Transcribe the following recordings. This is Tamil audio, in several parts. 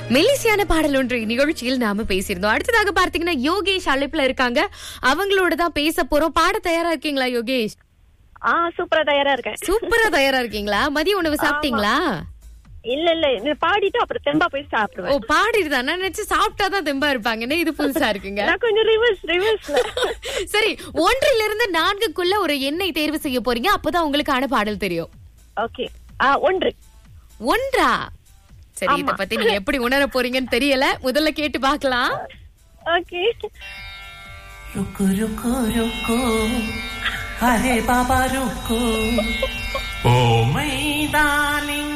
மெல்லிசியான பாடல் ஒன்று நிகழ்ச்சியில் நாம பேசியிருந்தோம் அடுத்ததாக பார்த்தீங்கன்னா யோகேஷ் அழைப்புல இருக்காங்க அவங்களோட தான் பேச போறோம் பாட தயாரா இருக்கீங்களா யோகேஷ் ஆ சூப்பரா தயாரா இருக்கேன் சூப்பரா தயாரா இருக்கீங்களா மதிய உணவு சாப்பிட்டீங்களா இல்ல இல்ல இது பாடிட்டு அப்புறம் தெம்பா போய் ஓ சாப்பிடுவேன் பாடிடுதான் நான் நினைச்சு சாப்பிட்டாதான் தெம்பா இருப்பாங்கன்னு இது புதுசா இருக்குங்க நான் கொஞ்சம் ரிவர்ஸ் ரிவர்ஸ்ல சரி ஒன்றிலிருந்து இருந்து நான்குக்குள்ள ஒரு எண்ணை தேர்வு செய்ய போறீங்க அப்பதான் உங்களுக்கான பாடல் தெரியும் ஓகே ஆ ஒன்று ஒன்றா சரி இத பத்தி நீங்க எப்படி உணர போறீங்கன்னு தெரியல முதல்ல கேட்டு பார்க்கலாம் ஓகே रुको रुको रुको अरे बाबा रुको ओ my darling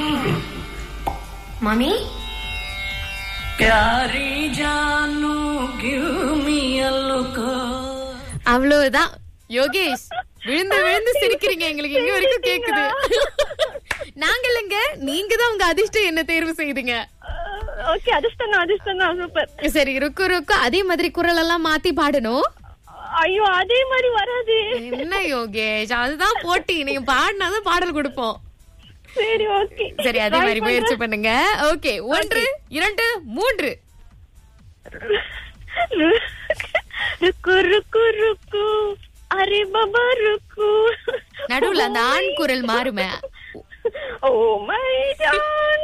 மாமி प्यारी जानू give me a look அவ்வளவுதான் யோகேஷ் விழுந்து விழுந்து சிரிக்கிறீங்க எங்களுக்கு இங்க வரைக்கும் கேக்குது நாங்கள்ங்க நீங்க தான் உங்க அதிர்ஷ்டம் என்ன தேர்வு செய்தீங்க ஓகே அதிர்ஷ்டம் தான் அதிர்ஷ்டம் தான் சூப்பர் சரி ருக்கு ருக்கு அதே மாதிரி குரல் எல்லாம் மாத்தி பாடணும் ஐயோ அதே மாதிரி வராது என்ன யோகேஷ் அதுதான் போட்டி நீங்க பாடினாதான் பாடல் கொடுப்போம் சரி ஓகே சரி அதே மாதிரி முயற்சி பண்ணுங்க ஓகே ஒன்று இரண்டு மூன்று ருக்கு ருக்கு ருக்கு அரே பாபா ருக்கு நடுவுல அந்த ஆண் குரல் மாறுமே ஓ மை ஜான்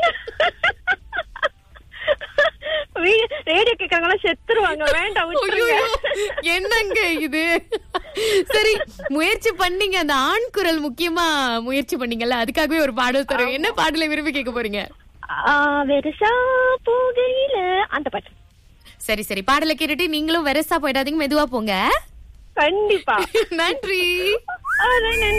ரேடியோ கேட்கறவங்க செத்துருவாங்க வேண்டாம் விட்டுருங்க. ஐயோ, என்னங்க இது சரி முயற்சி பண்ணீங்க அந்த ஆண் குரல் முக்கியமா முயற்சி பண்ணீங்கல்ல அதுக்காகவே ஒரு பாடல் தரும் என்ன பாடலை விரும்பி கேட்க போறீங்க ஆ, வெறுசா போகையில அந்த பாட்டு சரி சரி பாடலை கேட்டுட்டு நீங்களும் வெரசா போயிடாதீங்க மெதுவா போங்க கண்டிப்பா நன்றி அதான்